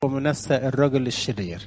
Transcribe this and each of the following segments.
ومنسى الرجل الشرير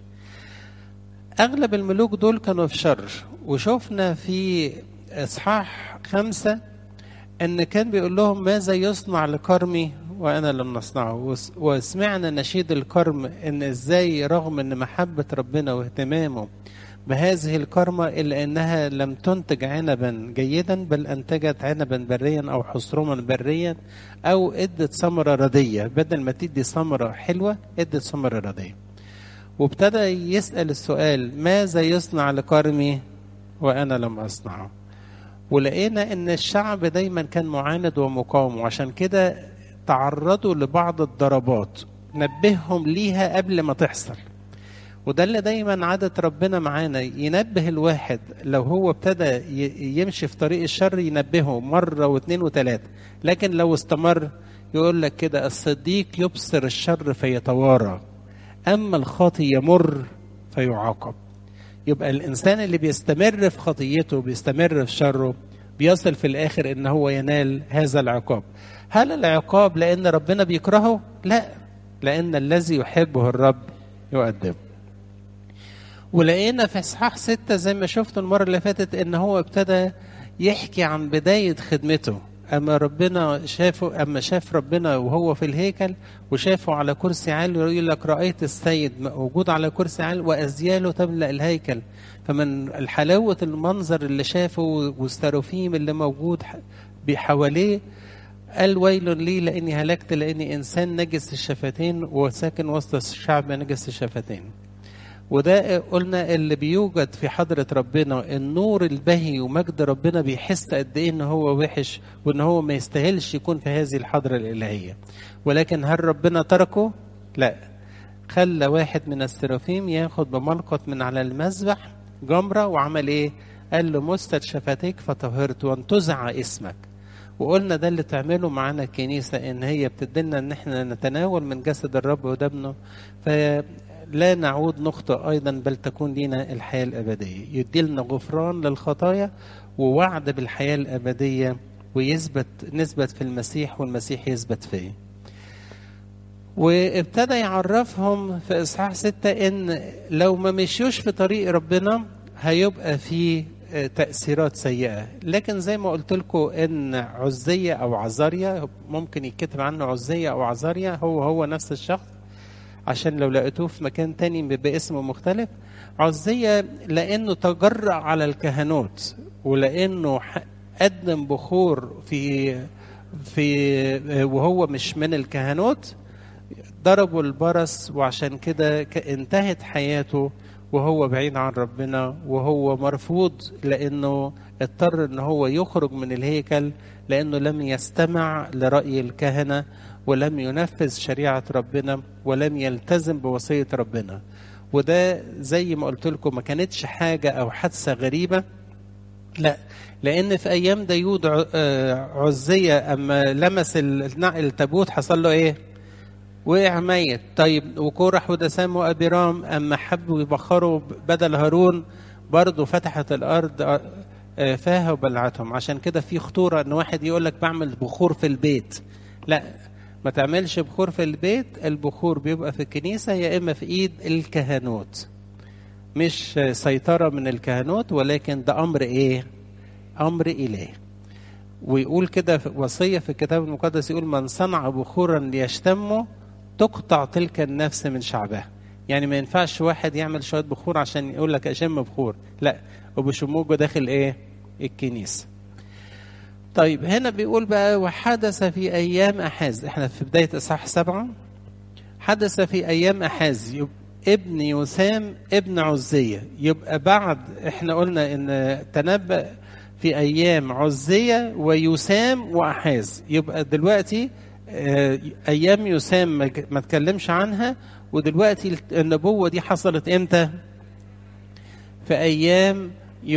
أغلب الملوك دول كانوا في شر وشفنا في إصحاح خمسة أن كان بيقول لهم ماذا يصنع لكرمي وأنا لم نصنعه وسمعنا نشيد الكرم أن إزاي رغم أن محبة ربنا واهتمامه بهذه الكرمة إلا أنها لم تنتج عنبا جيدا بل أنتجت عنبا بريا أو حصرما بريا أو إدت ثمرة ردية بدل ما تدي ثمرة حلوة إدت ثمرة ردية وابتدى يسأل السؤال ماذا يصنع لكرمي وأنا لم أصنعه ولقينا ان الشعب دايما كان معاند ومقاوم وعشان كده تعرضوا لبعض الضربات نبههم ليها قبل ما تحصل وده اللي دايما عادة ربنا معانا ينبه الواحد لو هو ابتدى يمشي في طريق الشر ينبهه مرة واثنين وثلاثة لكن لو استمر يقول لك كده الصديق يبصر الشر فيتوارى أما الخاطي يمر فيعاقب يبقى الانسان اللي بيستمر في خطيته بيستمر في شره بيصل في الاخر ان هو ينال هذا العقاب هل العقاب لان ربنا بيكرهه لا لان الذي يحبه الرب يؤدبه ولقينا في اصحاح ستة زي ما شفتوا المرة اللي فاتت ان هو ابتدى يحكي عن بداية خدمته اما ربنا شافه اما شاف ربنا وهو في الهيكل وشافه على كرسي عال يقول لك رايت السيد موجود على كرسي عال وازياله تملا الهيكل فمن حلاوه المنظر اللي شافه والسرافيم اللي موجود بحواليه قال ويل لي لاني هلكت لاني انسان نجس الشفتين وساكن وسط الشعب نجس الشفتين وده قلنا اللي بيوجد في حضرة ربنا النور البهي ومجد ربنا بيحس قد ايه ان هو وحش وان هو ما يستاهلش يكون في هذه الحضرة الالهية ولكن هل ربنا تركه؟ لا خلى واحد من السرافيم ياخد بملقط من على المذبح جمرة وعمل ايه؟ قال له مست شفتيك فطهرت وانتزع اسمك وقلنا ده اللي تعمله معانا الكنيسة ان هي بتدلنا ان احنا نتناول من جسد الرب ودمه لا نعود نخطئ أيضا بل تكون لنا الحياة الأبدية يدي لنا غفران للخطايا ووعد بالحياة الأبدية ويثبت نثبت في المسيح والمسيح يثبت فيه وابتدى يعرفهم في إصحاح ستة إن لو ما مشيوش في طريق ربنا هيبقى في تأثيرات سيئة لكن زي ما قلت لكم إن عزية أو عزاريا ممكن يتكتب عنه عزية أو عزاريا هو هو نفس الشخص عشان لو لقيتوه في مكان تاني باسم مختلف عزية لأنه تجرأ على الكهنوت ولأنه قدم بخور في في وهو مش من الكهنوت ضربوا البرص وعشان كده انتهت حياته وهو بعيد عن ربنا وهو مرفوض لأنه اضطر ان هو يخرج من الهيكل لأنه لم يستمع لرأي الكهنة ولم ينفذ شريعة ربنا ولم يلتزم بوصية ربنا وده زي ما قلت لكم ما كانتش حاجة أو حادثة غريبة لا لأن في أيام دايود عزية أما لمس التابوت حصل له إيه؟ وقع ميت طيب وكورح ودسام وأبيرام أما حبوا يبخروا بدل هارون برضه فتحت الأرض فاها وبلعتهم عشان كده في خطورة إن واحد يقول لك بعمل بخور في البيت لا ما تعملش بخور في البيت البخور بيبقى في الكنيسة يا إما في إيد الكهنوت مش سيطرة من الكهنوت ولكن ده أمر إيه أمر إله ويقول كده وصية في الكتاب المقدس يقول من صنع بخورا ليشتمه تقطع تلك النفس من شعبها يعني ما ينفعش واحد يعمل شوية بخور عشان يقول لك أشم بخور لا وبشموجه داخل إيه الكنيسة طيب هنا بيقول بقى وحدث في أيام أحاز احنا في بداية إصحاح سبعة حدث في أيام أحاز ابن يسام ابن عزية يبقى بعد احنا قلنا ان تنبأ في أيام عزية ويسام وأحاز يبقى دلوقتي أيام يسام ما تكلمش عنها ودلوقتي النبوة دي حصلت امتى؟ في أيام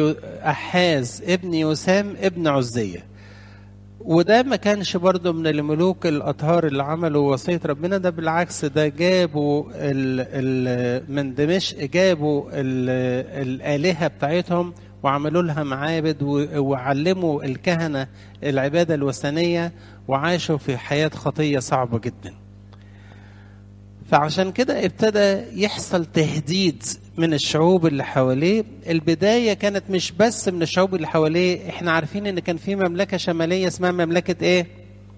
أحاز ابن يسام ابن عزيه وده ما كانش برضه من الملوك الأطهار اللي عملوا وصية ربنا ده بالعكس ده جابوا ال ال من دمشق جابوا ال الآلهة بتاعتهم وعملوا لها معابد وعلموا الكهنة العبادة الوثنية وعاشوا في حياة خطية صعبة جدا فعشان كده ابتدى يحصل تهديد من الشعوب اللي حواليه البداية كانت مش بس من الشعوب اللي حواليه احنا عارفين ان كان في مملكة شمالية اسمها مملكة ايه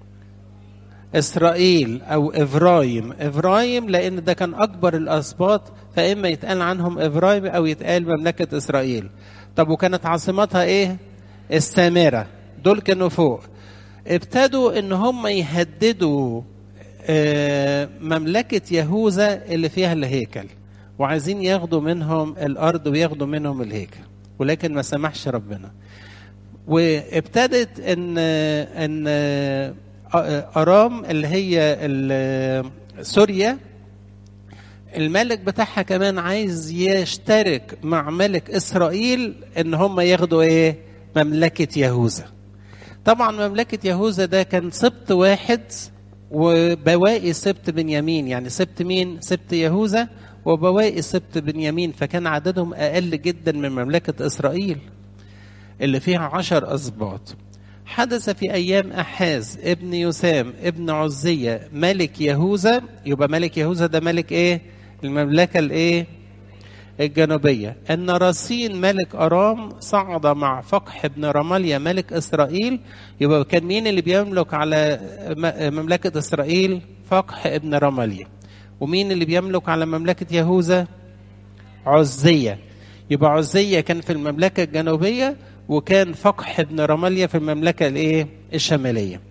اسرائيل او افرايم افرايم لان ده كان اكبر الاسباط فاما يتقال عنهم افرايم او يتقال مملكة اسرائيل طب وكانت عاصمتها ايه السامرة دول كانوا فوق ابتدوا ان هم يهددوا مملكة يهوذا اللي فيها الهيكل وعايزين ياخدوا منهم الأرض وياخدوا منهم الهيكل ولكن ما سمحش ربنا وابتدت ان ان ارام اللي هي سوريا الملك بتاعها كمان عايز يشترك مع ملك اسرائيل ان هم ياخدوا ايه مملكه يهوذا طبعا مملكه يهوذا ده كان سبط واحد وبواقي سبط بنيامين يعني سبط مين سبط يهوذا وبواقي سبط بنيامين فكان عددهم أقل جدا من مملكة إسرائيل اللي فيها عشر أسباط حدث في أيام أحاز ابن يسام ابن عزية ملك يهوذا يبقى ملك يهوذا ده ملك إيه المملكة الإيه الجنوبية أن رصين ملك أرام صعد مع فقح بن رماليا ملك إسرائيل يبقى كان مين اللي بيملك على مملكة إسرائيل فقح ابن رماليا ومين اللي بيملك على مملكة يهوذا عزية يبقى عزية كان في المملكة الجنوبية وكان فقح ابن رماليا في المملكة الايه الشمالية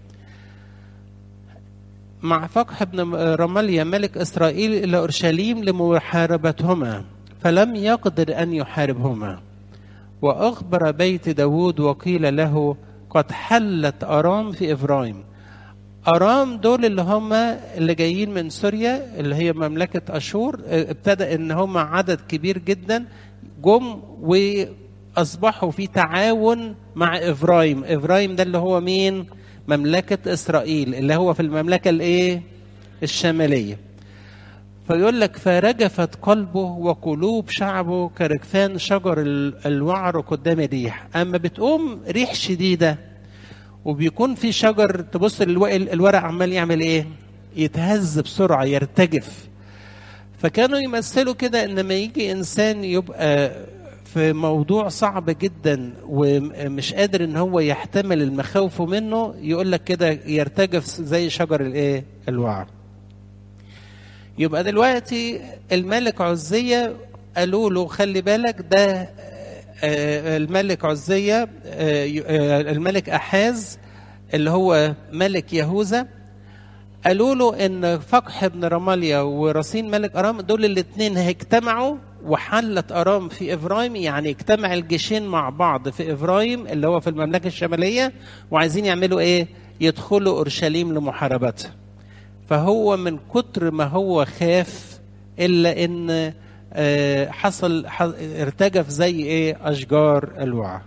مع فقح ابن رماليا ملك إسرائيل إلى أورشليم لمحاربتهما فلم يقدر أن يحاربهما وأخبر بيت داود وقيل له قد حلت أرام في إفرايم أرام دول اللي هم اللي جايين من سوريا اللي هي مملكة أشور ابتدى إن هم عدد كبير جدا جم وأصبحوا في تعاون مع إفرايم إفرايم ده اللي هو مين مملكة إسرائيل اللي هو في المملكة الإيه الشمالية فيقول لك فرجفت قلبه وقلوب شعبه كرجفان شجر الوعر قدام الريح اما بتقوم ريح شديده وبيكون في شجر تبص الورق عمال يعمل ايه يتهز بسرعه يرتجف فكانوا يمثلوا كده ان لما يجي انسان يبقى في موضوع صعب جدا ومش قادر ان هو يحتمل المخاوف منه يقول لك كده يرتجف زي شجر الايه الوعر يبقى دلوقتي الملك عزية قالوا له خلي بالك ده الملك عزية الملك أحاز اللي هو ملك يهوذا قالوا له ان فقح بن رماليا ورصين ملك ارام دول الاثنين هيجتمعوا وحلت ارام في افرايم يعني اجتمع الجيشين مع بعض في افرايم اللي هو في المملكه الشماليه وعايزين يعملوا ايه؟ يدخلوا اورشليم لمحاربتها. فهو من كتر ما هو خاف الا ان حصل ارتجف زي ايه اشجار الوعر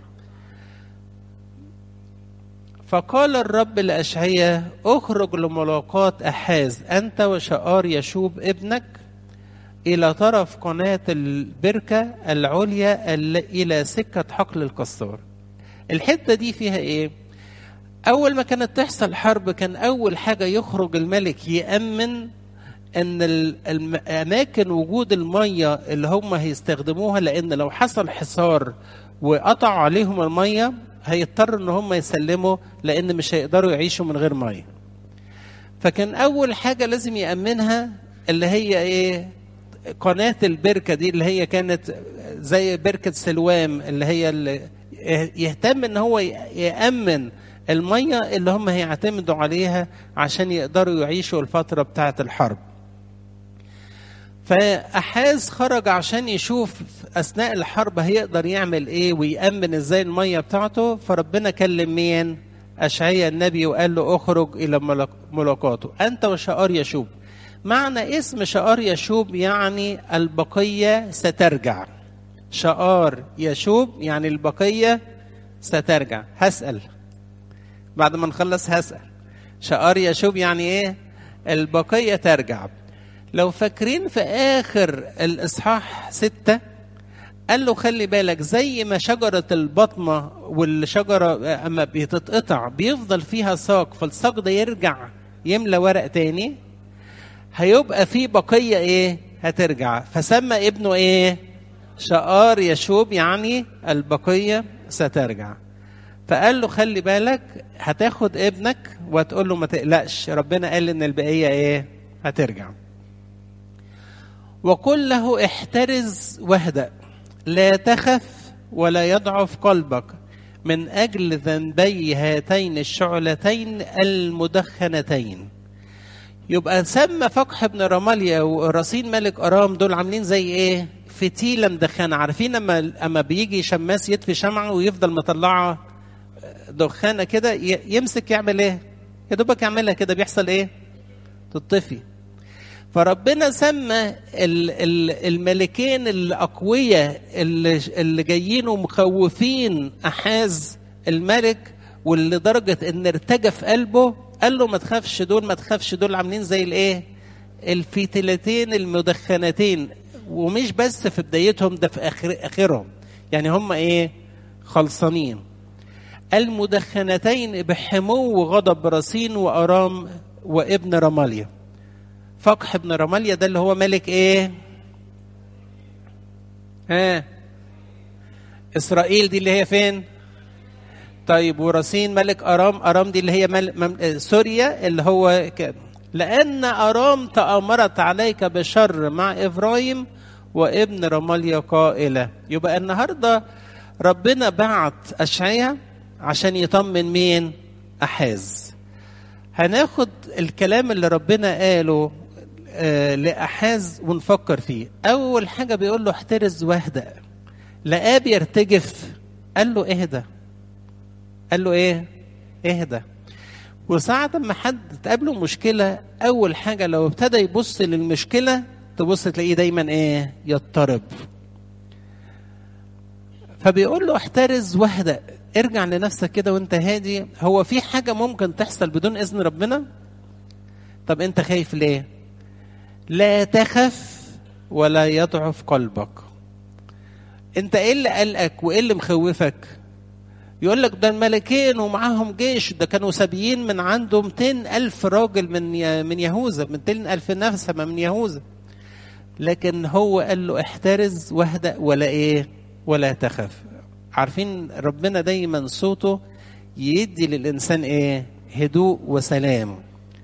فقال الرب لأشعية اخرج لملاقاة أحاز أنت وشعار يشوب ابنك إلى طرف قناة البركة العليا إلى سكة حقل القصار الحتة دي فيها إيه؟ أول ما كانت تحصل حرب كان أول حاجة يخرج الملك يأمن ان الاماكن وجود الميه اللي هم هيستخدموها لان لو حصل حصار وقطعوا عليهم الميه هيضطروا ان هم يسلموا لان مش هيقدروا يعيشوا من غير ميه فكان اول حاجه لازم يامنها اللي هي ايه قناه البركه دي اللي هي كانت زي بركه سلوام اللي هي اللي يهتم ان هو يامن الميه اللي هم هيعتمدوا عليها عشان يقدروا يعيشوا الفتره بتاعه الحرب فأحاز خرج عشان يشوف أثناء الحرب هيقدر يعمل إيه ويأمن إزاي المية بتاعته فربنا كلم مين؟ أشعيا النبي وقال له اخرج إلى ملاقاته أنت وشعار يشوب معنى اسم شعار يشوب يعني البقية سترجع شعار يشوب يعني البقية سترجع هسأل بعد ما نخلص هسأل شعار يشوب يعني إيه؟ البقية ترجع لو فاكرين في آخر الإصحاح ستة قال له خلي بالك زي ما شجرة البطمة والشجرة أما بتتقطع بيفضل فيها ساق فالساق ده يرجع يملى ورق تاني هيبقى في بقيه ايه هترجع فسمى ابنه ايه شقار يشوب يعني البقيه سترجع فقال له خلي بالك هتاخد ابنك وتقول له ما تقلقش ربنا قال ان البقيه ايه هترجع وقل له احترز واهدأ لا تخف ولا يضعف قلبك من أجل ذنبي هاتين الشعلتين المدخنتين يبقى سمى فقح بن رماليا ورصين ملك أرام دول عاملين زي إيه؟ فتيلة مدخنة عارفين لما أما بيجي شماس يطفي شمعة ويفضل مطلعة دخانة كده يمسك يعمل إيه؟ يا دوبك يعملها كده بيحصل إيه؟ تطفي فربنا سمى الملكين الاقوياء اللي, اللي جايين ومخوفين احاز الملك واللي درجه ان ارتجف قلبه قال له ما تخافش دول ما تخافش دول عاملين زي الايه الفتيلتين المدخنتين ومش بس في بدايتهم ده في اخر اخرهم يعني هم ايه خلصانين المدخنتين بحمو غضب رصين وارام وابن رماليا فقح بن رماليا ده اللي هو ملك ايه ها اسرائيل دي اللي هي فين طيب ورصين ملك ارام ارام دي اللي هي مل... مم... سوريا اللي هو كان لان ارام تامرت عليك بشر مع ابراهيم وابن رماليا قائله يبقى النهارده ربنا بعت اشعيا عشان يطمن مين احاز هناخد الكلام اللي ربنا قاله آه لأحاز ونفكر فيه أول حاجة بيقول له احترز واهدأ لقاه بيرتجف قال له اهدى قال له ايه اهدى وساعة ما حد تقابله مشكلة أول حاجة لو ابتدى يبص للمشكلة تبص تلاقيه دايما ايه يضطرب فبيقول له احترز واهدأ ارجع لنفسك كده وانت هادي هو في حاجة ممكن تحصل بدون إذن ربنا طب انت خايف ليه لا تخف ولا يضعف قلبك انت ايه اللي قلقك وايه اللي مخوفك يقول لك ده الملكين ومعاهم جيش ده كانوا سابيين من عنده 200 ألف راجل من من يهوذا 200 ألف نفسة من يهوذا لكن هو قال له احترز واهدأ ولا ايه ولا تخف عارفين ربنا دايما صوته يدي للإنسان ايه هدوء وسلام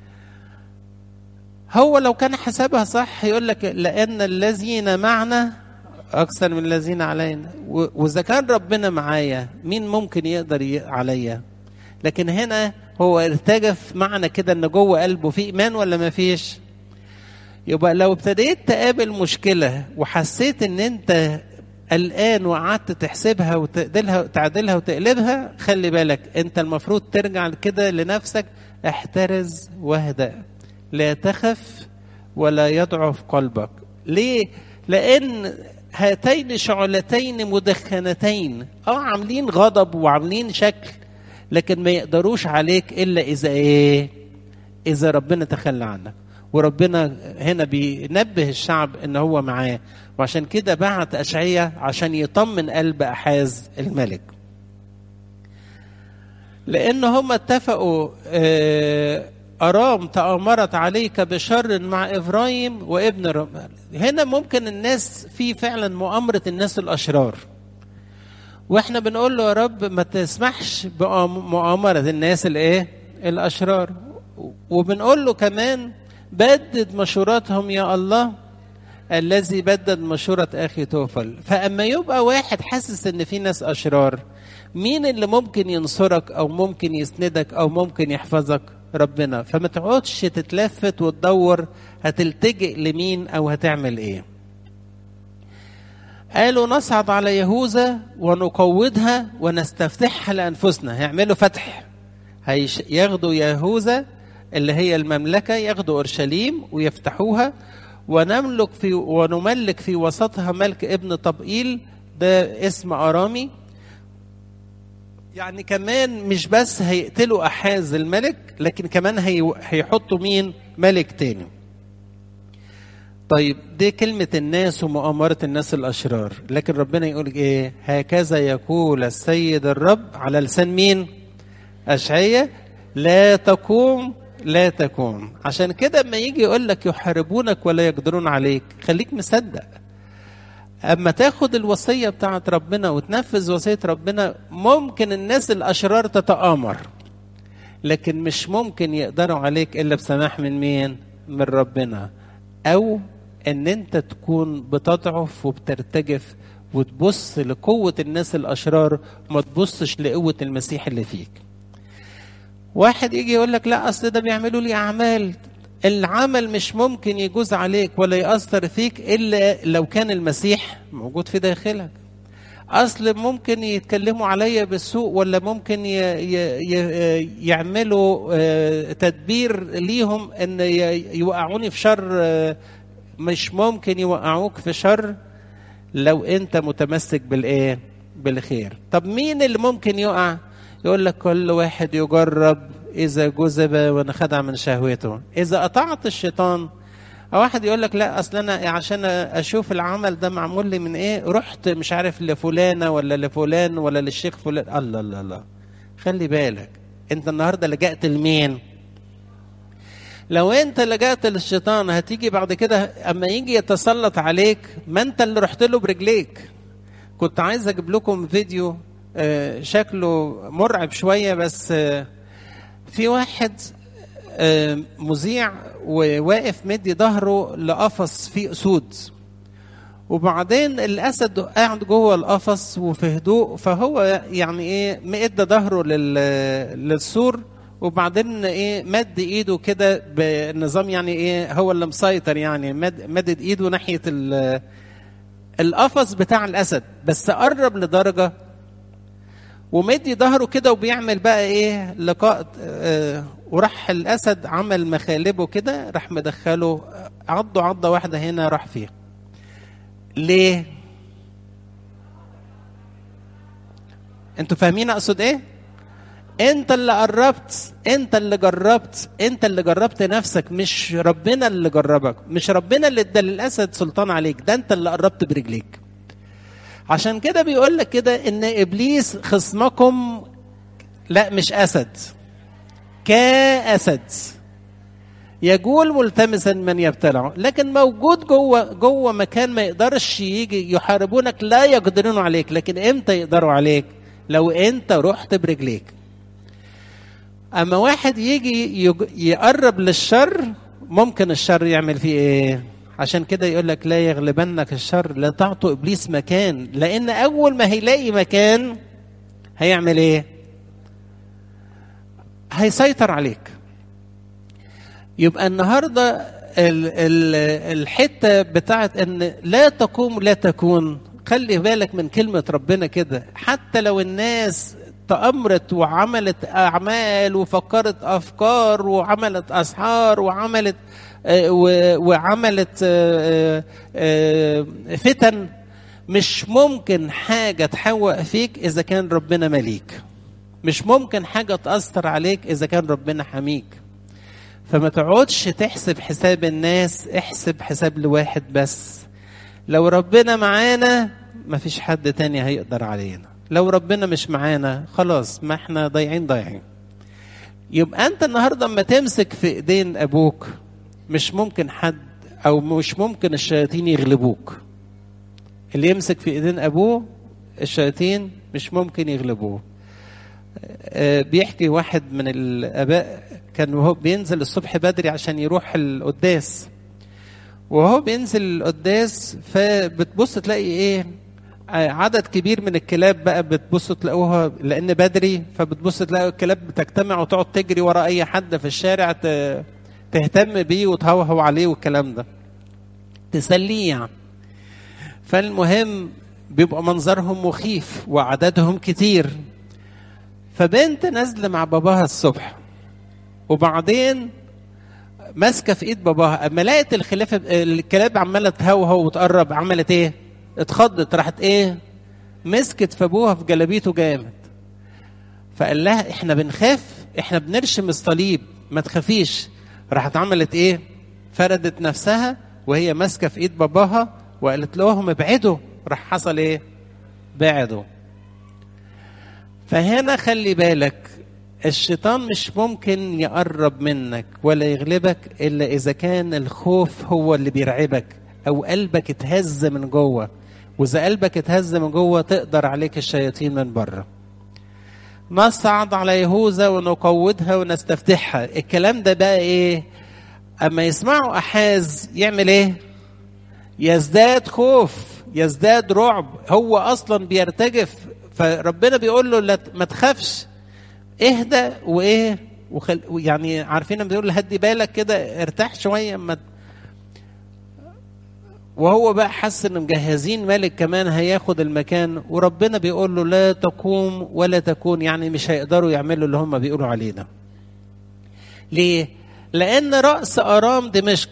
هو لو كان حسابها صح يقول لك لأن الذين معنا أكثر من الذين علينا وإذا كان ربنا معايا مين ممكن يقدر عليا لكن هنا هو ارتجف معنى كده ان جوه قلبه في ايمان ولا ما فيش يبقى لو ابتديت تقابل مشكله وحسيت ان انت قلقان وقعدت تحسبها وتعدلها تعدلها وتقلبها خلي بالك انت المفروض ترجع كده لنفسك احترز واهدأ لا تخف ولا يضعف قلبك ليه لان هاتين شعلتين مدخنتين اه عاملين غضب وعاملين شكل لكن ما يقدروش عليك الا اذا ايه اذا ربنا تخلى عنك وربنا هنا بينبه الشعب ان هو معاه وعشان كده بعت اشعيا عشان يطمن قلب احاز الملك لان هم اتفقوا آه أرام تأمرت عليك بشر مع إبراهيم وابن رمال هنا ممكن الناس في فعلا مؤامرة الناس الأشرار واحنا بنقول له يا رب ما تسمحش بمؤامرة الناس الايه الأشرار وبنقول له كمان بدد مشوراتهم يا الله الذي بدد مشورة أخي توفل فأما يبقى واحد حاسس إن في ناس أشرار مين اللي ممكن ينصرك أو ممكن يسندك أو ممكن يحفظك ربنا فما تقعدش تتلفت وتدور هتلتجئ لمين او هتعمل ايه قالوا نصعد على يهوذا ونقوضها ونستفتحها لانفسنا هيعملوا فتح هيش ياخدوا يهوذا اللي هي المملكه ياخدوا اورشليم ويفتحوها ونملك في ونملك في وسطها ملك ابن طبقيل ده اسم ارامي يعني كمان مش بس هيقتلوا احاز الملك لكن كمان هي هيحطوا مين ملك تاني طيب دي كلمة الناس ومؤامرة الناس الأشرار لكن ربنا يقول إيه هكذا يقول السيد الرب على لسان مين أشعية لا تقوم لا تكون عشان كده اما يجي يقول لك يحاربونك ولا يقدرون عليك خليك مصدق اما تاخد الوصيه بتاعت ربنا وتنفذ وصيه ربنا ممكن الناس الاشرار تتآمر لكن مش ممكن يقدروا عليك الا بسماح من مين من ربنا او ان انت تكون بتضعف وبترتجف وتبص لقوة الناس الأشرار وما تبصش لقوة المسيح اللي فيك واحد يجي يقول لك لا أصل ده بيعملوا لي أعمال العمل مش ممكن يجوز عليك ولا يأثر فيك إلا لو كان المسيح موجود في داخلك أصل ممكن يتكلموا عليا بالسوء ولا ممكن ي ي يعملوا تدبير ليهم أن يوقعوني في شر مش ممكن يوقعوك في شر لو انت متمسك بالايه بالخير طب مين اللي ممكن يقع يقول لك كل واحد يجرب اذا جذب ونخدع من شهوته اذا اطعت الشيطان او واحد يقول لك لا اصل انا عشان اشوف العمل ده معمول لي من ايه رحت مش عارف لفلانه ولا لفلان ولا للشيخ فلان الله الله الله خلي بالك انت النهارده لجأت لمين لو انت لجأت للشيطان هتيجي بعد كده اما يجي يتسلط عليك ما انت اللي رحت له برجليك كنت عايز اجيب لكم فيديو شكله مرعب شويه بس في واحد مذيع وواقف مدي ظهره لقفص فيه اسود وبعدين الاسد قاعد جوه القفص وفي هدوء فهو يعني ايه مد ظهره للسور وبعدين ايه مد ايده كده بنظام يعني ايه هو اللي مسيطر يعني مد مدد ايده ناحيه القفص بتاع الاسد بس قرب لدرجه ومدي ظهره كده وبيعمل بقى ايه لقاء آه وراح الاسد عمل مخالبه كده راح مدخله عضه عضه واحده هنا راح فيها ليه انتوا فاهمين اقصد ايه انت اللي قربت انت اللي جربت انت اللي جربت نفسك مش ربنا اللي جربك مش ربنا اللي ادى للاسد سلطان عليك ده انت اللي قربت برجليك عشان كده بيقول لك كده ان ابليس خصمكم لا مش اسد كاسد يجول ملتمسا من يبتلعه لكن موجود جوه جوه مكان ما يقدرش يجي يحاربونك لا يقدرون عليك لكن امتى يقدروا عليك لو انت رحت برجليك اما واحد يجي يقرب للشر ممكن الشر يعمل فيه ايه عشان كده يقول لك لا يغلبنك الشر لا تعطوا ابليس مكان لان اول ما هيلاقي مكان هيعمل ايه هيسيطر عليك يبقى النهارده ال ال الحته بتاعت ان لا تقوم لا تكون خلي بالك من كلمه ربنا كده حتى لو الناس تأمرت وعملت أعمال وفكرت أفكار وعملت أسحار وعملت وعملت فتن مش ممكن حاجة تحوق فيك إذا كان ربنا مليك مش ممكن حاجة تأثر عليك إذا كان ربنا حميك فما تقعدش تحسب حساب الناس احسب حساب لواحد بس لو ربنا معانا مفيش حد تاني هيقدر علينا لو ربنا مش معانا خلاص ما احنا ضايعين ضايعين يبقى انت النهارده اما تمسك في ايدين ابوك مش ممكن حد او مش ممكن الشياطين يغلبوك اللي يمسك في ايدين ابوه الشياطين مش ممكن يغلبوه بيحكي واحد من الاباء كان وهو بينزل الصبح بدري عشان يروح القداس وهو بينزل القداس فبتبص تلاقي ايه عدد كبير من الكلاب بقى بتبص تلاقوها لان بدري فبتبص تلاقي الكلاب بتجتمع وتقعد تجري ورا اي حد في الشارع تهتم بيه وتهوهو عليه والكلام ده تسليه يعني فالمهم بيبقى منظرهم مخيف وعددهم كتير فبنت نازله مع باباها الصبح وبعدين ماسكه في ايد باباها اما لقت الخلاف الكلاب عماله تهوهو وتقرب عملت ايه؟ اتخضت راحت ايه مسكت في ابوها في جلابيته جامد فقال لها احنا بنخاف احنا بنرشم الصليب ما تخافيش راحت عملت ايه فردت نفسها وهي ماسكه في ايد باباها وقالت لهم ابعدوا راح حصل ايه بعدوا فهنا خلي بالك الشيطان مش ممكن يقرب منك ولا يغلبك الا اذا كان الخوف هو اللي بيرعبك او قلبك اتهز من جوه واذا قلبك اتهز من جوه تقدر عليك الشياطين من بره نصعد على يهوذا ونقودها ونستفتحها الكلام ده بقى ايه اما يسمعوا احاز يعمل ايه يزداد خوف يزداد رعب هو اصلا بيرتجف فربنا بيقول له لا ما تخافش اهدى وايه وخل... يعني عارفين لما بيقول هدي بالك كده ارتاح شويه اما وهو بقى حس ان مجهزين ملك كمان هياخد المكان وربنا بيقول له لا تقوم ولا تكون يعني مش هيقدروا يعملوا اللي هم بيقولوا عليه ده. ليه؟ لان راس ارام دمشق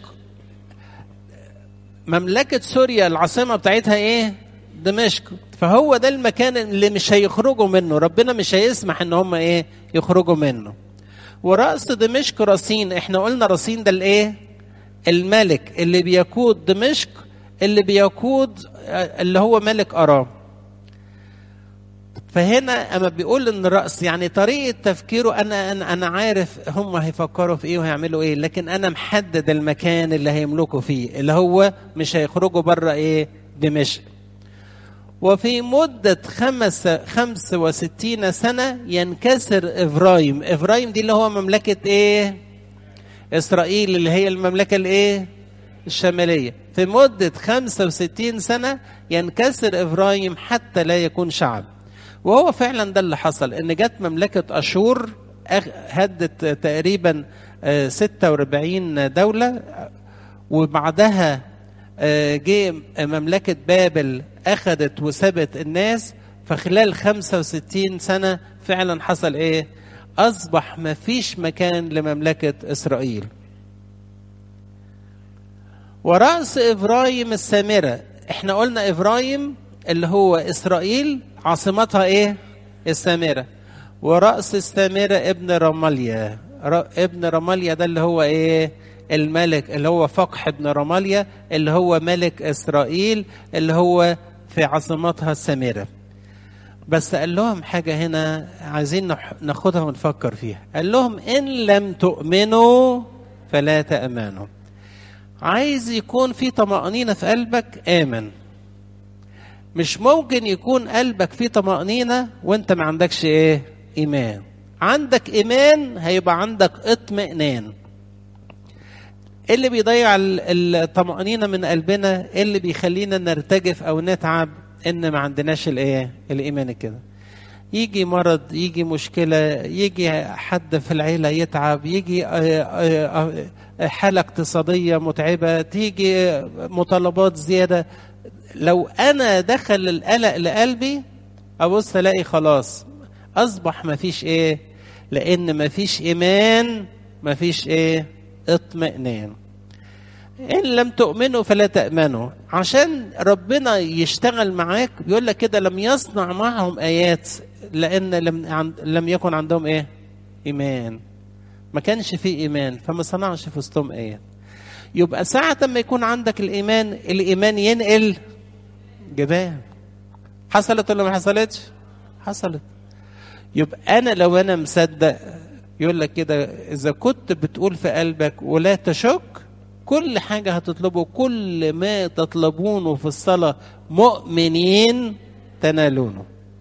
مملكه سوريا العاصمه بتاعتها ايه؟ دمشق فهو ده المكان اللي مش هيخرجوا منه ربنا مش هيسمح ان هم ايه يخرجوا منه ورأس دمشق رصين احنا قلنا رصين ده الايه الملك اللي بيقود دمشق اللي بيقود اللي هو ملك ارام فهنا اما بيقول ان الراس يعني طريقه تفكيره انا انا انا عارف هم هيفكروا في ايه وهيعملوا ايه لكن انا محدد المكان اللي هيملكوا فيه اللي هو مش هيخرجوا بره ايه دمشق وفي مدة خمس خمس وستين سنة ينكسر إفرايم إفرايم دي اللي هو مملكة إيه إسرائيل اللي هي المملكة الإيه الشمالية في مدة خمسة وستين سنة ينكسر إفرايم حتى لا يكون شعب وهو فعلا ده اللي حصل إن جت مملكة أشور هدت تقريبا 46 دولة وبعدها جه مملكة بابل أخذت وسبت الناس فخلال 65 سنة فعلا حصل إيه؟ أصبح ما فيش مكان لمملكة إسرائيل ورأس إبراهيم السامرة إحنا قلنا إبراهيم اللي هو إسرائيل عاصمتها إيه؟ السامرة ورأس السامرة ابن رماليا ابن رماليا ده اللي هو إيه؟ الملك اللي هو فقح ابن رماليا اللي هو ملك اسرائيل اللي هو في عاصمتها السامره بس قال لهم حاجه هنا عايزين ناخدها ونفكر فيها قال لهم ان لم تؤمنوا فلا تامنوا عايز يكون في طمانينه في قلبك امن مش ممكن يكون قلبك فيه طمانينه وانت ما عندكش ايه ايمان عندك ايمان هيبقى عندك اطمئنان اللي بيضيع الطمأنينة من قلبنا اللي بيخلينا نرتجف أو نتعب إن ما عندناش الإيه؟ الإيمان كده. يجي مرض، يجي مشكلة، يجي حد في العيلة يتعب، يجي حالة اقتصادية متعبة، تيجي مطالبات زيادة. لو أنا دخل القلق لقلبي أبص ألاقي خلاص أصبح ما فيش إيه؟ لأن ما فيش إيمان ما فيش إيه؟ اطمئنان إن لم تؤمنوا فلا تأمنوا عشان ربنا يشتغل معاك بيقول لك كده لم يصنع معهم آيات لأن لم لم يكن عندهم إيه؟ إيمان ما كانش فيه إيمان فما صنعش في وسطهم آيات يبقى ساعة ما يكون عندك الإيمان الإيمان ينقل جبال حصلت ولا ما حصلتش؟ حصلت يبقى أنا لو أنا مصدق يقول لك كده إذا كنت بتقول في قلبك ولا تشك كل حاجة هتطلبه كل ما تطلبونه في الصلاة مؤمنين تنالونه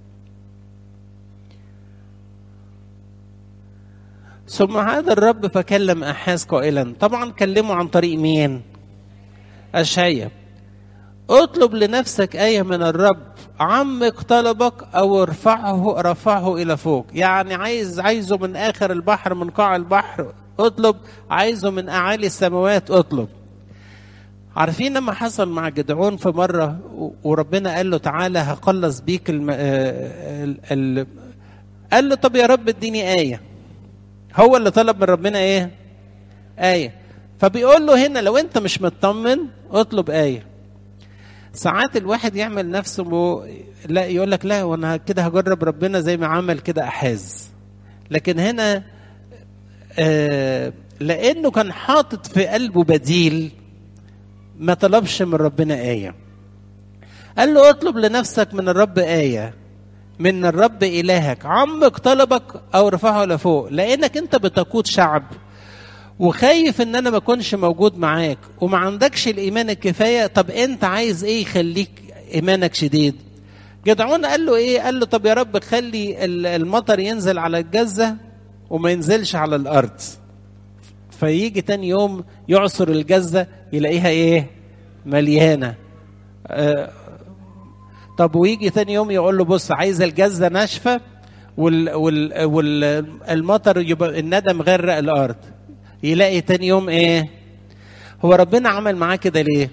ثم عاد الرب فكلم أحاز قائلا طبعا كلمه عن طريق مين أشعيا اطلب لنفسك آية من الرب عمق طلبك أو ارفعه رفعه إلى فوق يعني عايز عايزه من آخر البحر من قاع البحر اطلب عايزه من أعالي السماوات اطلب عارفين لما حصل مع جدعون في مرة وربنا قال له تعالى هخلص بيك الم... ال... ال... قال له طب يا رب اديني آية هو اللي طلب من ربنا ايه آية فبيقول له هنا لو انت مش مطمن اطلب آية ساعات الواحد يعمل نفسه م... لا يقول لك لا وانا كده هجرب ربنا زي ما عمل كده احاز لكن هنا آه لانه كان حاطط في قلبه بديل ما طلبش من ربنا آية قال له اطلب لنفسك من الرب آية من الرب إلهك عمق طلبك أو ارفعه لفوق لأنك أنت بتقود شعب وخايف ان انا ما اكونش موجود معاك وما عندكش الايمان الكفايه طب انت عايز ايه يخليك ايمانك شديد جدعون قال له ايه قال له طب يا رب خلي المطر ينزل على الجزه وما ينزلش على الارض فيجي تاني يوم يعصر الجزه يلاقيها ايه مليانه آه طب ويجي تاني يوم يقول له بص عايز الجزه ناشفه وال وال والمطر يبقى الندم غرق الارض يلاقي تاني يوم ايه هو ربنا عمل معاه كده ليه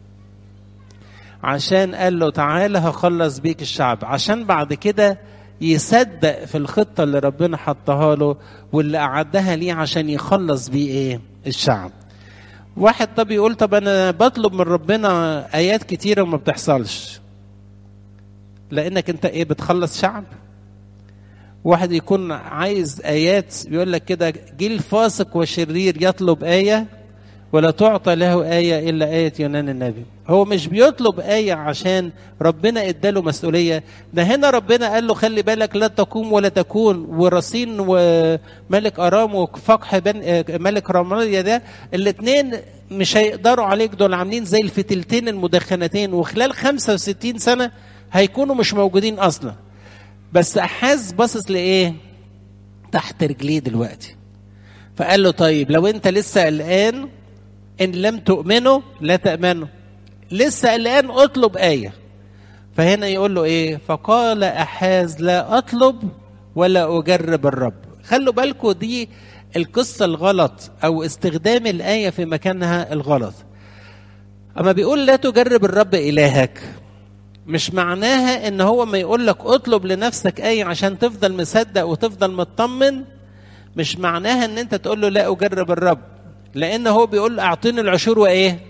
عشان قال له تعالى هخلص بيك الشعب عشان بعد كده يصدق في الخطة اللي ربنا حطها له واللي أعدها ليه عشان يخلص بيه إيه الشعب واحد طب يقول طب أنا بطلب من ربنا آيات كتيرة وما بتحصلش لأنك أنت إيه بتخلص شعب واحد يكون عايز آيات بيقول لك كده جيل فاسق وشرير يطلب آية ولا تعطى له آية إلا آية يونان النبي هو مش بيطلب آية عشان ربنا اداله مسؤولية ده هنا ربنا قال له خلي بالك لا تقوم ولا تكون ورصين وملك أرام وفقح بن ملك رماليا ده الاثنين مش هيقدروا عليك دول عاملين زي الفتلتين المدخنتين وخلال 65 سنة هيكونوا مش موجودين أصلا بس أحاز باصص لإيه تحت رجليه دلوقتي فقال له طيب لو انت لسه قلقان ان لم تؤمنوا لا تأمنوا لسه قلقان اطلب آية فهنا يقول له ايه فقال أحاز لا أطلب ولا أجرب الرب خلوا بالكم دي القصة الغلط أو استخدام الآية في مكانها الغلط أما بيقول لا تجرب الرب إلهك مش معناها ان هو ما يقول لك اطلب لنفسك آية عشان تفضل مصدق وتفضل مطمن مش معناها ان انت تقول له لا اجرب الرب لان هو بيقول اعطيني العشور وايه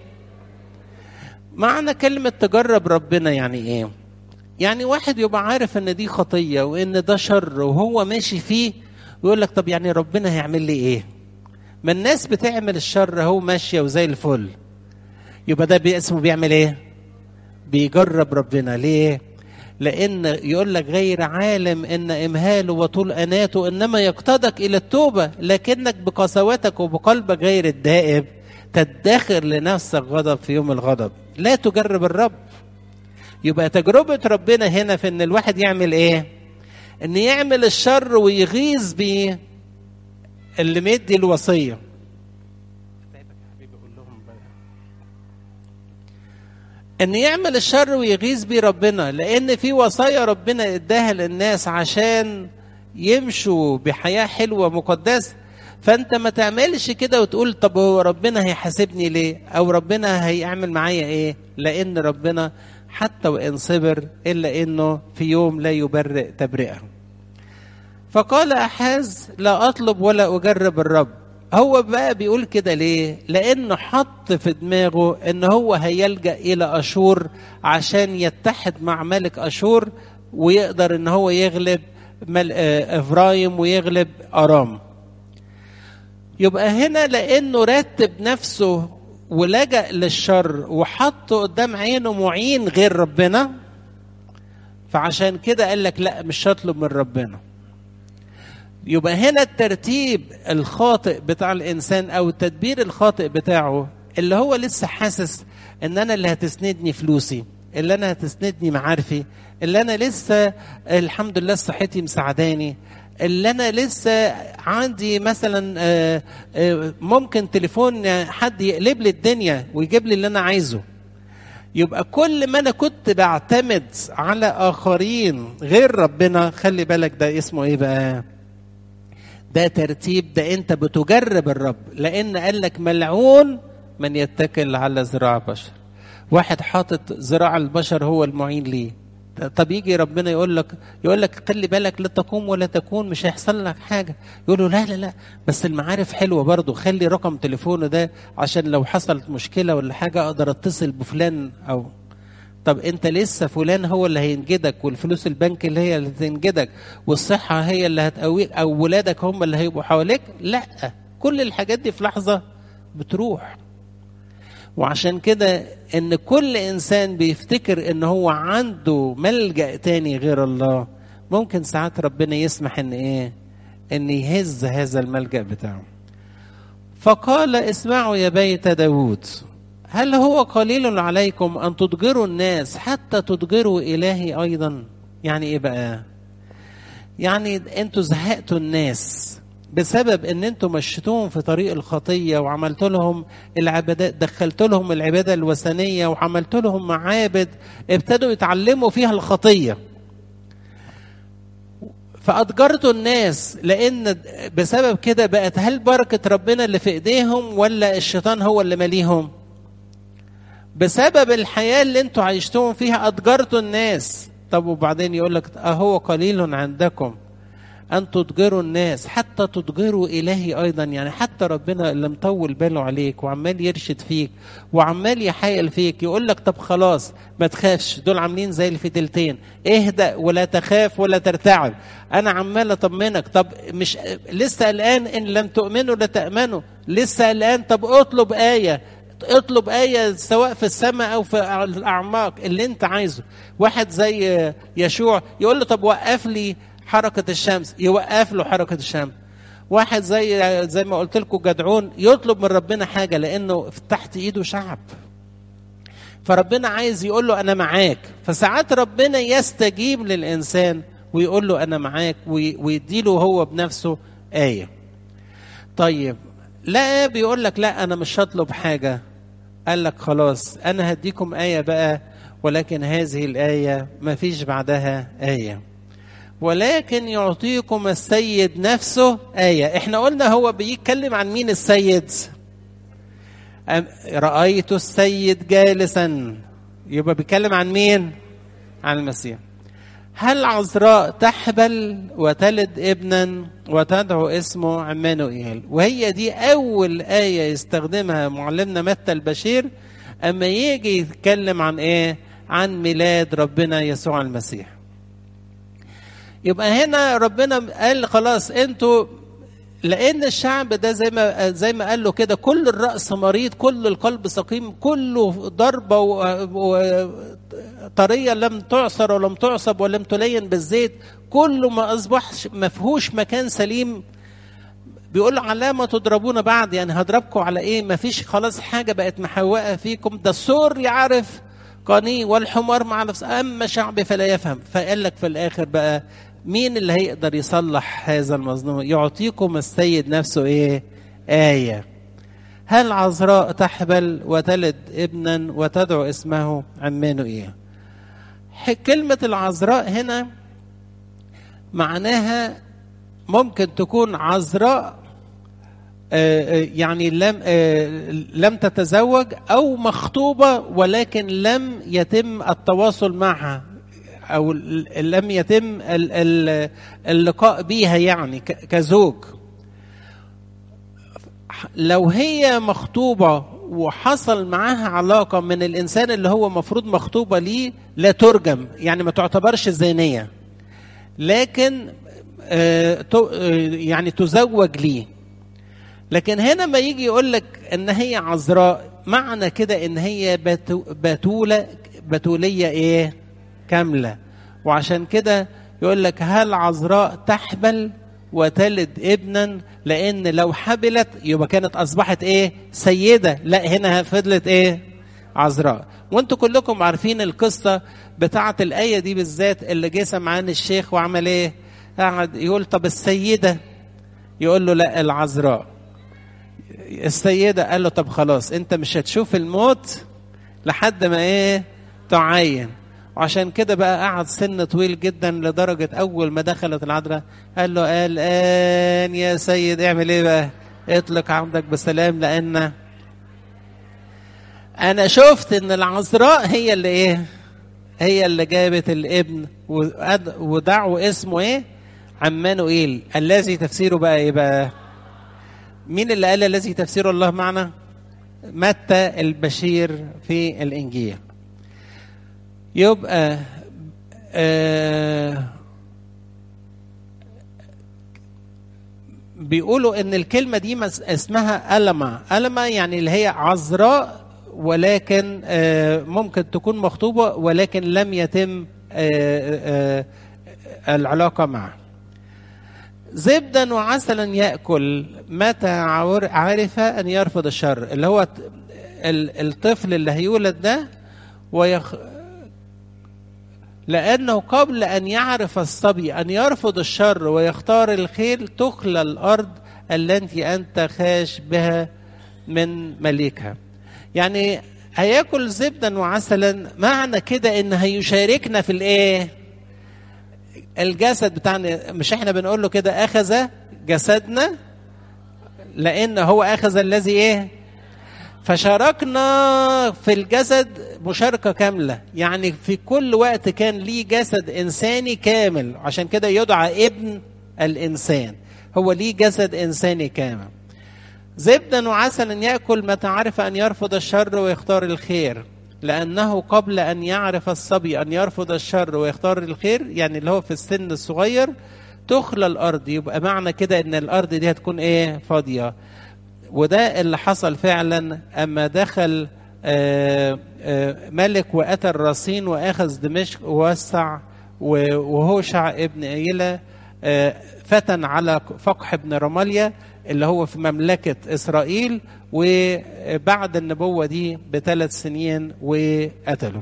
معنى كلمة تجرب ربنا يعني ايه يعني واحد يبقى عارف ان دي خطية وان ده شر وهو ماشي فيه ويقول لك طب يعني ربنا هيعمل لي ايه ما الناس بتعمل الشر هو ماشية وزي الفل يبقى ده اسمه بيعمل ايه بيجرب ربنا ليه لان يقول لك غير عالم ان امهاله وطول اناته انما يقتضك الى التوبه لكنك بقساوتك وبقلبك غير الدائب تدخر لنفسك غضب في يوم الغضب لا تجرب الرب يبقى تجربه ربنا هنا في ان الواحد يعمل ايه ان يعمل الشر ويغيظ بيه اللي مدي الوصيه ان يعمل الشر ويغيظ بيه ربنا لان في وصايا ربنا اداها للناس عشان يمشوا بحياه حلوه مقدسه فانت ما تعملش كده وتقول طب هو ربنا هيحاسبني ليه او ربنا هيعمل معايا ايه لان ربنا حتى وان صبر الا انه في يوم لا يبرئ تبرئه فقال احاز لا اطلب ولا اجرب الرب هو بقى بيقول كده ليه؟ لأنه حط في دماغه إن هو هيلجأ إلى أشور عشان يتحد مع ملك أشور ويقدر إن هو يغلب مل... إفرايم ويغلب أرام. يبقى هنا لأنه رتب نفسه ولجأ للشر وحط قدام عينه معين غير ربنا فعشان كده قال لك لا مش هطلب من ربنا. يبقى هنا الترتيب الخاطئ بتاع الانسان او التدبير الخاطئ بتاعه اللي هو لسه حاسس ان انا اللي هتسندني فلوسي اللي انا هتسندني معارفي اللي انا لسه الحمد لله صحتي مساعداني اللي انا لسه عندي مثلا ممكن تليفون حد يقلب لي الدنيا ويجيب لي اللي انا عايزه يبقى كل ما انا كنت بعتمد على اخرين غير ربنا خلي بالك ده اسمه ايه بقى ده ترتيب ده انت بتجرب الرب لان قال لك ملعون من يتكل على ذراع بشر واحد حاطط ذراع البشر هو المعين ليه طب يجي ربنا يقول لك يقول لك خلي بالك لا تقوم ولا تكون مش هيحصل لك حاجه يقول له لا لا لا بس المعارف حلوه برضه خلي رقم تليفونه ده عشان لو حصلت مشكله ولا حاجه اقدر اتصل بفلان او طب انت لسه فلان هو اللي هينجدك والفلوس البنك اللي هي اللي هتنجدك والصحه هي اللي هتقويك او ولادك هم اللي هيبقوا حواليك لا كل الحاجات دي في لحظه بتروح وعشان كده ان كل انسان بيفتكر ان هو عنده ملجا تاني غير الله ممكن ساعات ربنا يسمح ان ايه ان يهز هذا الملجأ بتاعه فقال اسمعوا يا بيت داود هل هو قليل عليكم ان تضجروا الناس حتى تضجروا الهي ايضا يعني ايه بقى يعني انتوا زهقتوا الناس بسبب ان انتوا مشيتوهم في طريق الخطيه وعملت لهم العبادات دخلت لهم العباده الوثنيه وعملت لهم معابد ابتدوا يتعلموا فيها الخطيه فأضجرتوا الناس لأن بسبب كده بقت هل بركة ربنا اللي في إيديهم ولا الشيطان هو اللي ماليهم؟ بسبب الحياة اللي انتوا عايشتوهم فيها أضجرتوا الناس طب وبعدين يقول لك أهو قليل عندكم أن تضجروا الناس حتى تضجروا إلهي أيضا يعني حتى ربنا اللي مطول باله عليك وعمال يرشد فيك وعمال يحايل فيك يقول لك طب خلاص ما تخافش دول عاملين زي الفدلتين اهدأ ولا تخاف ولا ترتعب أنا عمال أطمنك طب مش لسه قلقان إن لم تؤمنوا لا تأمنوا لسه قلقان طب اطلب آية اطلب آية سواء في السماء أو في الأعماق اللي أنت عايزه واحد زي يشوع يقول له طب وقف لي حركة الشمس يوقف له حركة الشمس واحد زي زي ما قلت لكم جدعون يطلب من ربنا حاجة لأنه تحت إيده شعب فربنا عايز يقول له أنا معاك فساعات ربنا يستجيب للإنسان ويقول له أنا معاك ويديله هو بنفسه آية طيب لا بيقول لك لا أنا مش هطلب حاجة قال لك خلاص أنا هديكم آية بقى ولكن هذه الآية ما فيش بعدها آية ولكن يعطيكم السيد نفسه آية احنا قلنا هو بيتكلم عن مين السيد رأيت السيد جالسا يبقى بيتكلم عن مين عن المسيح هل عذراء تحبل وتلد ابنا وتدعو اسمه عمانوئيل وهي دي أول آية يستخدمها معلمنا متى البشير أما يجي يتكلم عن إيه عن ميلاد ربنا يسوع المسيح يبقى هنا ربنا قال خلاص انتوا لان الشعب ده زي ما زي ما قال له كده كل الراس مريض كل القلب سقيم كله ضربه وطريه لم تعصر ولم تعصب ولم تلين بالزيت كله ما اصبحش ما فيهوش مكان سليم بيقول له علامه تضربون بعد يعني هضربكم على ايه ما فيش خلاص حاجه بقت محوقه فيكم ده السور يعرف قني والحمار مع نفسه اما شعبي فلا يفهم فقال لك في الاخر بقى مين اللي هيقدر يصلح هذا المظلوم يعطيكم السيد نفسه ايه آية هل عذراء تحبل وتلد ابنا وتدعو اسمه عمانوئيل كلمة العذراء هنا معناها ممكن تكون عذراء يعني لم لم تتزوج او مخطوبه ولكن لم يتم التواصل معها او لم يتم اللقاء بيها يعني كزوج لو هي مخطوبه وحصل معاها علاقه من الانسان اللي هو مفروض مخطوبه ليه لا ترجم يعني ما تعتبرش زانيه لكن يعني تزوج ليه لكن هنا ما يجي يقول لك ان هي عذراء معنى كده ان هي بتوله بتوليه ايه كامله وعشان كده يقول لك هل عذراء تحبل وتلد ابنا لان لو حبلت يبقى كانت اصبحت ايه سيده لا هنا فضلت ايه عذراء وانتوا كلكم عارفين القصه بتاعه الايه دي بالذات اللي جه سمعان الشيخ وعمل ايه قعد يقول طب السيده يقول له لا العذراء السيده قال له طب خلاص انت مش هتشوف الموت لحد ما ايه تعين وعشان كده بقى قعد سن طويل جدا لدرجة أول ما دخلت العذراء قال له الآن يا سيد اعمل إيه بقى؟ اطلق عبدك بسلام لأن أنا شفت إن العذراء هي اللي إيه؟ هي اللي جابت الابن ودعوا اسمه إيه؟ عمانوئيل الذي تفسيره بقى إيه بقى؟ مين اللي قال الذي تفسيره الله معنا؟ متى البشير في الإنجيل يبقى آه بيقولوا ان الكلمه دي اسمها ألمة ألمة يعني اللي هي عذراء ولكن آه ممكن تكون مخطوبه ولكن لم يتم آه العلاقة معه زبدا وعسلا يأكل متى عرف أن يرفض الشر اللي هو الطفل اللي هيولد ده ويخ... لأنه قبل أن يعرف الصبي أن يرفض الشر ويختار الخير تخلى الأرض التي أنت خاش بها من مليكها يعني هياكل زبدا وعسلا معنى كده ان هيشاركنا في الايه الجسد بتاعنا مش احنا بنقول له كده اخذ جسدنا لان هو اخذ الذي ايه فشاركنا في الجسد مشاركة كاملة يعني في كل وقت كان ليه جسد إنساني كامل عشان كده يدعى ابن الإنسان هو ليه جسد إنساني كامل زبدا وعسلا يأكل متى عرف أن يرفض الشر ويختار الخير لأنه قبل أن يعرف الصبي أن يرفض الشر ويختار الخير يعني اللي هو في السن الصغير تخلى الأرض يبقى معنى كده إن الأرض دي هتكون إيه فاضية وده اللي حصل فعلا أما دخل آآ آآ ملك وأتى الرصين وأخذ دمشق ووسع وهوشع ابن أيلة فتن على فقح ابن رماليا اللي هو في مملكة إسرائيل وبعد النبوة دي بثلاث سنين وقتله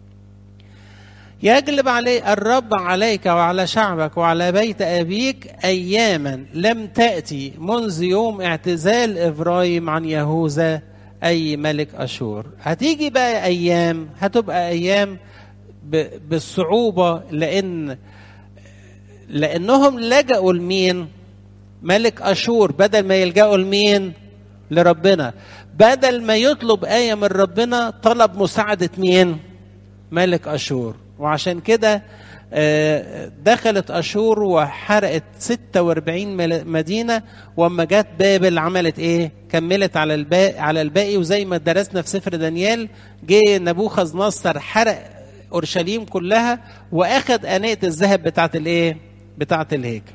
يجلب علي الرب عليك وعلى شعبك وعلى بيت أبيك أياما لم تأتي منذ يوم اعتزال إبراهيم عن يهوذا أي ملك أشور هتيجي بقى أيام هتبقى أيام بالصعوبة لأن لأنهم لجأوا لمين ملك أشور بدل ما يلجأوا لمين لربنا بدل ما يطلب آية من ربنا طلب مساعدة مين ملك أشور وعشان كده دخلت أشور وحرقت 46 مدينة وأما جت بابل عملت إيه؟ كملت على الباقي على الباقي وزي ما درسنا في سفر دانيال جه نبوخذ نصر حرق أورشليم كلها وأخذ أنية الذهب بتاعت الإيه؟ بتاعت الهيكل.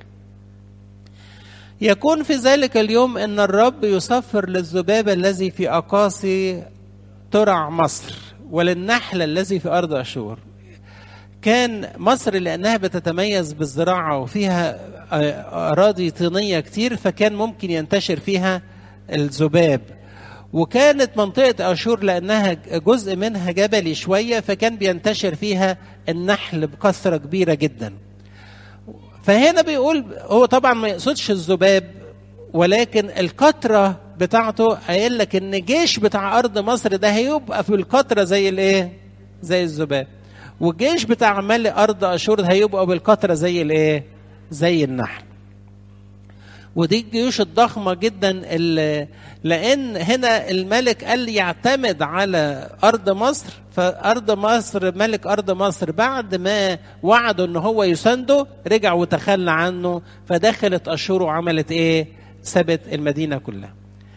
يكون في ذلك اليوم ان الرب يصفر للذباب الذي في اقاصي ترع مصر وللنحل الذي في ارض اشور كان مصر لانها بتتميز بالزراعه وفيها اراضي طينيه كتير فكان ممكن ينتشر فيها الذباب وكانت منطقة أشور لأنها جزء منها جبلي شوية فكان بينتشر فيها النحل بكثرة كبيرة جداً فهنا بيقول هو طبعا ما يقصدش الذباب ولكن القطرة بتاعته قايل لك ان الجيش بتاع ارض مصر ده هيبقى في القطرة زي الايه؟ زي الذباب. والجيش بتاع ملء ارض اشور هيبقى بالقطرة زي الايه؟ زي النحل. ودي الجيوش الضخمة جدا اللي لأن هنا الملك قال يعتمد على أرض مصر فأرض مصر ملك أرض مصر بعد ما وعده إن هو يسنده رجع وتخلى عنه فدخلت أشور وعملت إيه؟ سبت المدينة كلها.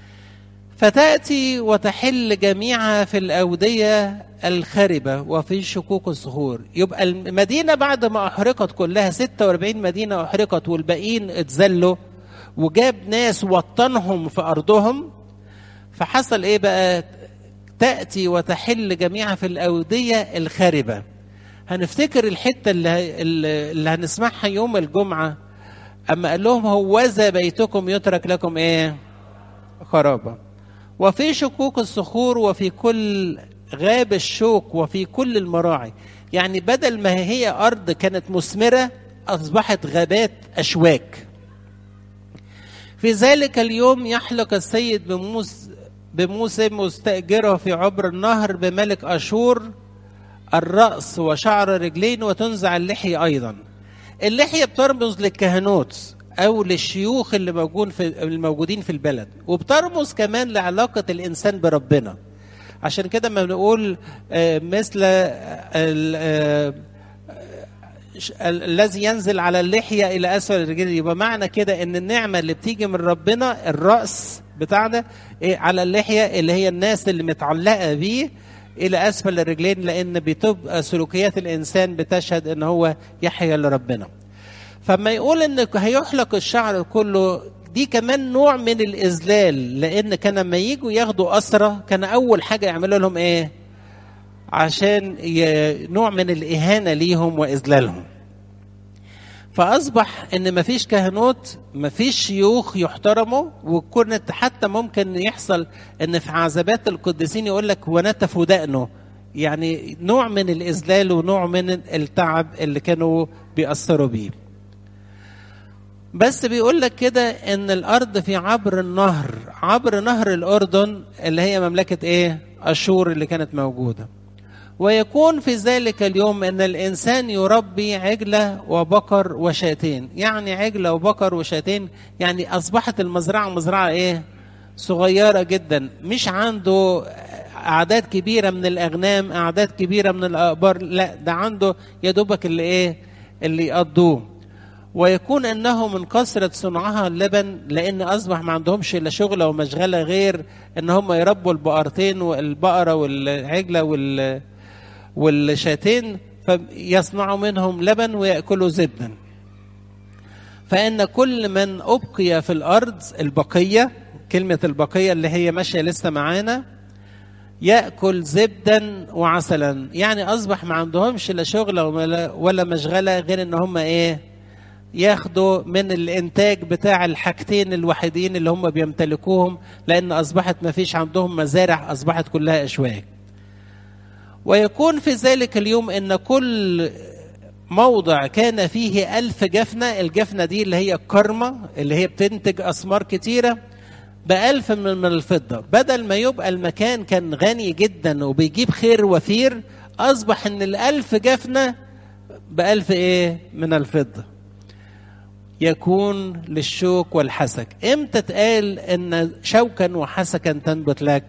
فتأتي وتحل جميعها في الأودية الخربة وفي شكوك الصخور يبقى المدينة بعد ما أحرقت كلها 46 مدينة أحرقت والباقيين اتذلوا وجاب ناس وطنهم في أرضهم فحصل إيه بقى تأتي وتحل جميعها في الأودية الخربة هنفتكر الحتة اللي, اللي هنسمعها يوم الجمعة أما قال لهم هوذا بيتكم يترك لكم إيه خرابة وفي شكوك الصخور وفي كل غاب الشوك وفي كل المراعي يعني بدل ما هي أرض كانت مثمرة أصبحت غابات أشواك في ذلك اليوم يحلق السيد بموس بموسى مستأجره في عبر النهر بملك أشور الرأس وشعر الرجلين وتنزع اللحية أيضا اللحية بترمز للكهنوت أو للشيوخ اللي موجود في الموجودين في البلد وبترمز كمان لعلاقة الإنسان بربنا عشان كده ما بنقول مثل الذي ينزل على اللحيه الى اسفل الرجل يبقى معنى كده ان النعمه اللي بتيجي من ربنا الراس بتاعنا إيه على اللحيه اللي هي الناس اللي متعلقه بيه الى اسفل الرجلين لان بتبقى سلوكيات الانسان بتشهد ان هو يحيا لربنا فما يقول ان هيحلق الشعر كله دي كمان نوع من الاذلال لان كان لما يجوا ياخدوا اسرى كان اول حاجه يعملوا لهم ايه عشان نوع من الإهانة ليهم وإذلالهم فاصبح ان مفيش كهنوت مفيش شيوخ يحترموا وكنت حتى ممكن يحصل ان في عذابات القديسين يقول لك ونتفوا دقنه يعني نوع من الاذلال ونوع من التعب اللي كانوا بيأثروا بيه بس بيقول لك كده ان الارض في عبر النهر عبر نهر الاردن اللي هي مملكه ايه اشور اللي كانت موجوده ويكون في ذلك اليوم ان الانسان يربي عجله وبقر وشاتين يعني عجله وبقر وشاتين يعني اصبحت المزرعه مزرعه ايه صغيره جدا مش عنده اعداد كبيره من الاغنام اعداد كبيره من الابار لا ده عنده يا دوبك اللي ايه اللي يقضوه ويكون انه من كثره صنعها اللبن لان اصبح ما عندهمش الا شغله ومشغله غير ان هم يربوا البقرتين والبقره والعجله وال والشاتين فيصنعوا منهم لبن ويأكلوا زبدا فإن كل من أبقي في الأرض البقية كلمة البقية اللي هي ماشية لسه معانا يأكل زبدا وعسلا يعني أصبح ما عندهمش لا شغلة ولا مشغلة غير إن هم إيه ياخدوا من الإنتاج بتاع الحاجتين الوحيدين اللي هم بيمتلكوهم لأن أصبحت ما فيش عندهم مزارع أصبحت كلها أشواك ويكون في ذلك اليوم ان كل موضع كان فيه ألف جفنة الجفنة دي اللي هي الكرمة اللي هي بتنتج أثمار كتيرة بألف من, من الفضة بدل ما يبقى المكان كان غني جدا وبيجيب خير وفير أصبح إن الألف جفنة بألف إيه من الفضة يكون للشوك والحسك إمتى تقال إن شوكا وحسكا تنبت لك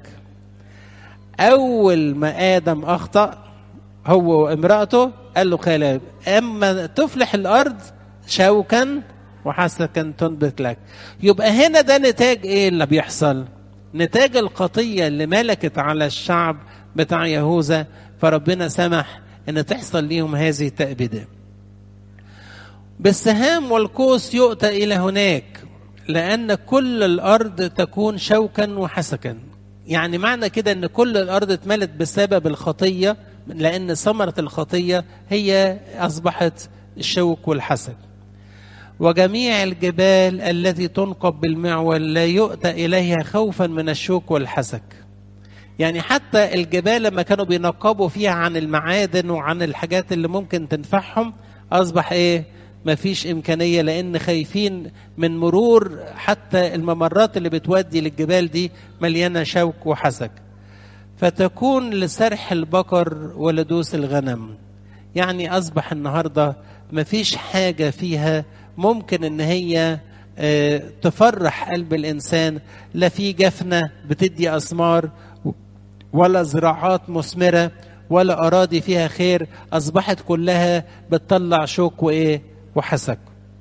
أول ما آدم أخطأ هو وامرأته قال له خالد أما تفلح الأرض شوكا وحسكا تنبت لك يبقى هنا ده نتاج إيه اللي بيحصل نتاج القطية اللي ملكت على الشعب بتاع يهوذا فربنا سمح ان تحصل ليهم هذه التأبيدة بالسهام والقوس يؤتى إلى هناك لأن كل الأرض تكون شوكا وحسكا يعني معنى كده ان كل الارض اتملت بسبب الخطيه لان ثمره الخطيه هي اصبحت الشوك والحسد وجميع الجبال التي تنقب بالمعول لا يؤتى اليها خوفا من الشوك والحسك يعني حتى الجبال لما كانوا بينقبوا فيها عن المعادن وعن الحاجات اللي ممكن تنفعهم اصبح ايه مفيش إمكانية لأن خايفين من مرور حتى الممرات اللي بتودي للجبال دي مليانة شوك وحسك فتكون لسرح البقر ولدوس الغنم يعني أصبح النهاردة مفيش حاجة فيها ممكن إن هي تفرح قلب الإنسان لا في جفنة بتدي أثمار ولا زراعات مثمرة ولا أراضي فيها خير أصبحت كلها بتطلع شوك وإيه وحسك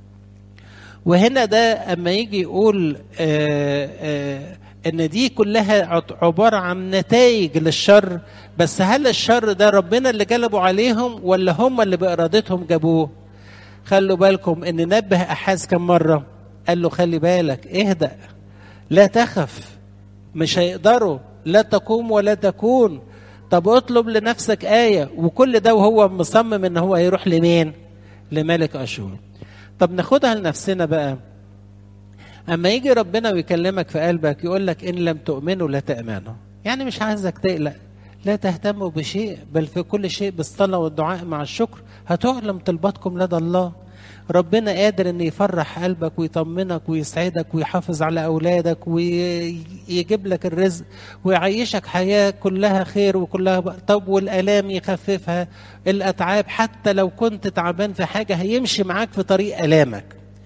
وهنا ده اما يجي يقول آآ آآ ان دي كلها عباره عن نتائج للشر بس هل الشر ده ربنا اللي جلبوا عليهم ولا هم اللي بارادتهم جابوه خلوا بالكم ان نبه احاز كم مره قال له خلي بالك اهدأ لا تخف مش هيقدروا لا تقوم ولا تكون طب اطلب لنفسك آية وكل ده وهو مصمم ان هو هيروح لمين لملك أشور طب ناخدها لنفسنا بقى أما يجي ربنا ويكلمك في قلبك يقول لك إن لم تؤمنوا لا تأمنوا يعني مش عايزك تقلق لا تهتموا بشيء بل في كل شيء بالصلاة والدعاء مع الشكر هتعلم طلباتكم لدى الله ربنا قادر ان يفرح قلبك ويطمنك ويسعدك ويحافظ على اولادك ويجيب لك الرزق ويعيشك حياه كلها خير وكلها طب والالام يخففها الاتعاب حتى لو كنت تعبان في حاجه هيمشي معاك في طريق الامك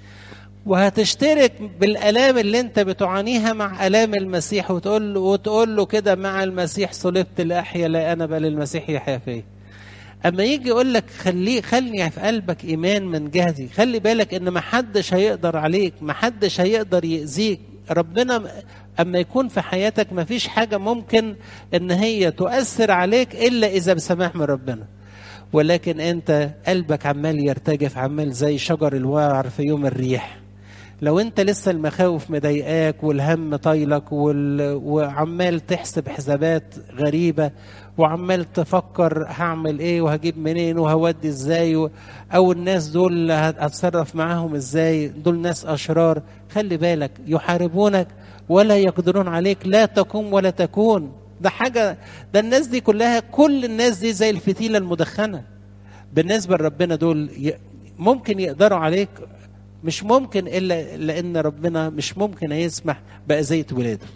وهتشترك بالالام اللي انت بتعانيها مع الام المسيح وتقول له وتقول له كده مع المسيح صلبت لاحيا لا انا بل المسيح يحيا فيا اما يجي يقول لك خليه خلي في قلبك ايمان من جهتي خلي بالك ان ما حدش هيقدر عليك ما حدش هيقدر يأذيك ربنا اما يكون في حياتك ما فيش حاجه ممكن ان هي تؤثر عليك الا اذا بسماح من ربنا ولكن انت قلبك عمال يرتجف عمال زي شجر الوعر في يوم الريح لو انت لسه المخاوف مضايقاك والهم طايلك وال... وعمال تحسب حسابات غريبة وعمال تفكر هعمل ايه وهجيب منين وهودي ازاي و... او الناس دول هتصرف معاهم ازاي دول ناس اشرار خلي بالك يحاربونك ولا يقدرون عليك لا تقوم ولا تكون ده حاجة ده الناس دي كلها كل الناس دي زي الفتيلة المدخنة بالنسبة لربنا دول ممكن يقدروا عليك مش ممكن الا لان ربنا مش ممكن يسمح باذيه ولاده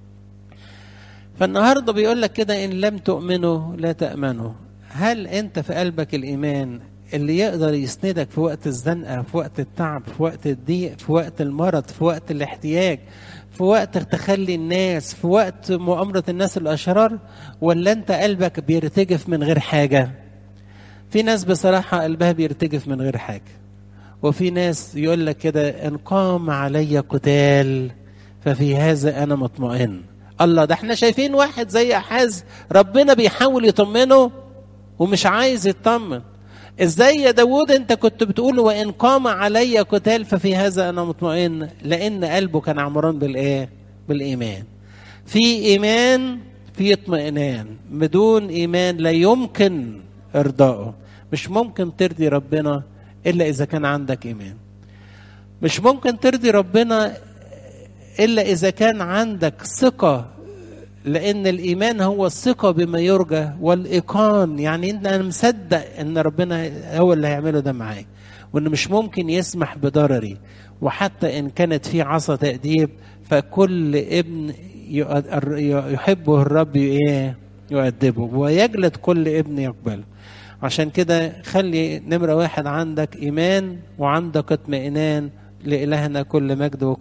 فالنهارده بيقول لك كده ان لم تؤمنوا لا تامنوا هل انت في قلبك الايمان اللي يقدر يسندك في وقت الزنقه في وقت التعب في وقت الضيق في وقت المرض في وقت الاحتياج في وقت تخلي الناس في وقت مؤامرة الناس الأشرار ولا أنت قلبك بيرتجف من غير حاجة في ناس بصراحة قلبها بيرتجف من غير حاجة وفي ناس يقول لك كده ان قام علي قتال ففي هذا انا مطمئن الله ده احنا شايفين واحد زي احاز ربنا بيحاول يطمنه ومش عايز يطمن ازاي يا داوود انت كنت بتقول وان قام علي قتال ففي هذا انا مطمئن لان قلبه كان عمران بالايه بالايمان في ايمان في اطمئنان بدون ايمان لا يمكن ارضائه مش ممكن ترضي ربنا الا اذا كان عندك ايمان مش ممكن ترضي ربنا الا اذا كان عندك ثقه لان الايمان هو الثقه بما يرجى والايقان يعني انت انا مصدق ان ربنا هو اللي هيعمله ده معايا وان مش ممكن يسمح بضرري وحتى ان كانت في عصا تاديب فكل ابن يحبه الرب ايه يؤدبه ويجلد كل ابن يقبله عشان كده خلي نمرة واحد عندك إيمان وعندك اطمئنان لإلهنا كل مجد وكل